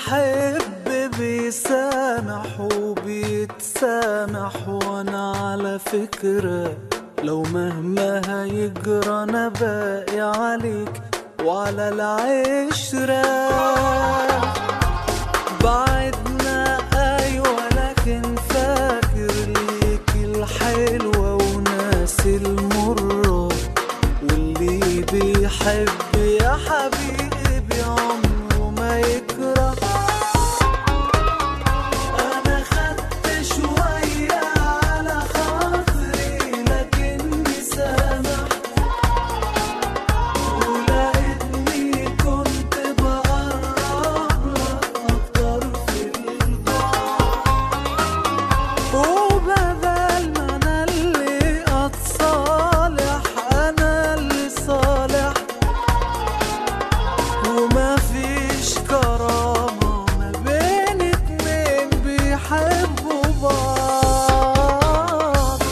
بيحب بيسامح وبيتسامح وانا على فكرة لو مهما هيجرى انا باقي عليك وعلى العشرة بعدنا ايوه لكن فاكر ليك الحلوة وناسي المرة واللي بيحب يا حبيبي عمره ما يكره انا خدت شوية على خاطري لكني سامحت ولقيتني كنت بقرب لك اكتر في البعد وبدل ما انا اللي اتصالح انا اللي صالح وما فيش كرامة ما بين اتنين بيحبوا بعض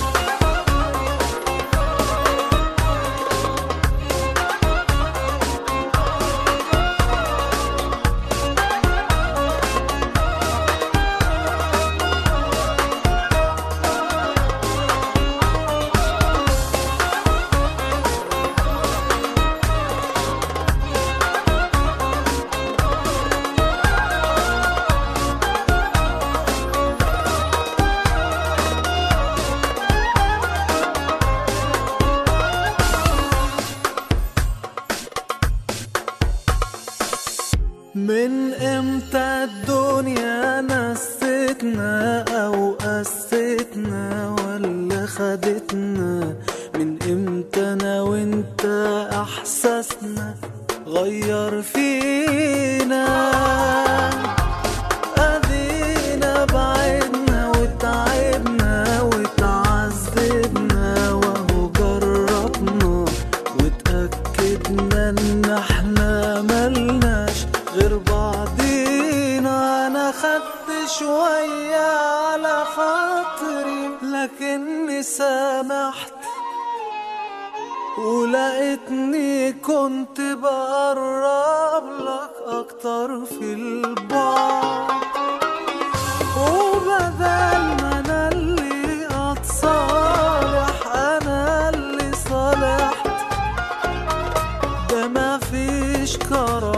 من امتى الدنيا نستنا او قستنا ولا خدتنا من امتى انا وانت احساسنا غير فينا ادينا بعدنا وتعبنا وتعذبنا وهو جربنا وتأكدنا ان احنا ملناش غير بعضينا انا خدت شوية على خاطري لكني سامحت ولقيتني كنت بقرب لك اكتر في البعد وبدل ما انا اللي اتصالح انا اللي صالحت ده ما فيش كرامة